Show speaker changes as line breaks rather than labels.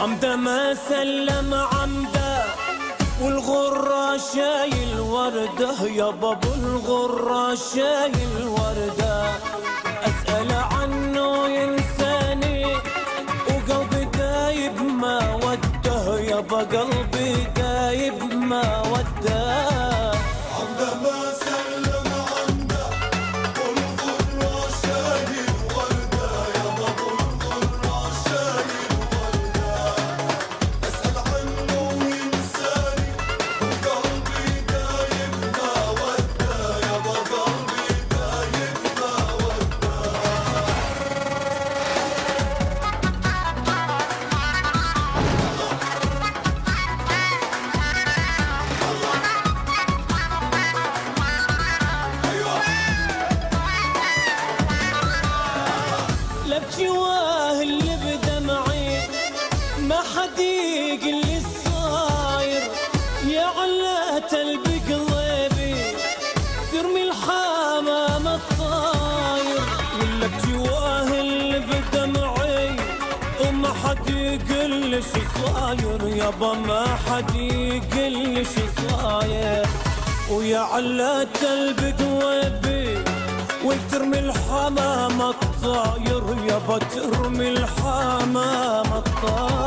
عمده ما سلم عمده والغرة شايل وردة يا بابا الغرة شايل وردة أسأل عنه ينساني وقلبي دايب ما وده يابا قلبي دايب ما وده
عمده ما سلم عمده والغرة شايل وردة يا بابا الغرة شايل وردة أسأل عنه وينساني وقلبي دايب ما وده يابا قلبي دايب ما وده
لا بجواه اللي بدمعي ما حد يقل لي الصاير يا علات بقلبي ترمي الحمام الطاير ولا بجواه اللي بدمعي وما حد يقل لي شو صاير يابا ما حد يقل لي شو صاير ويا علات بقلبي وترمي الحمام الطاير يابا ترمي الحمام الطاير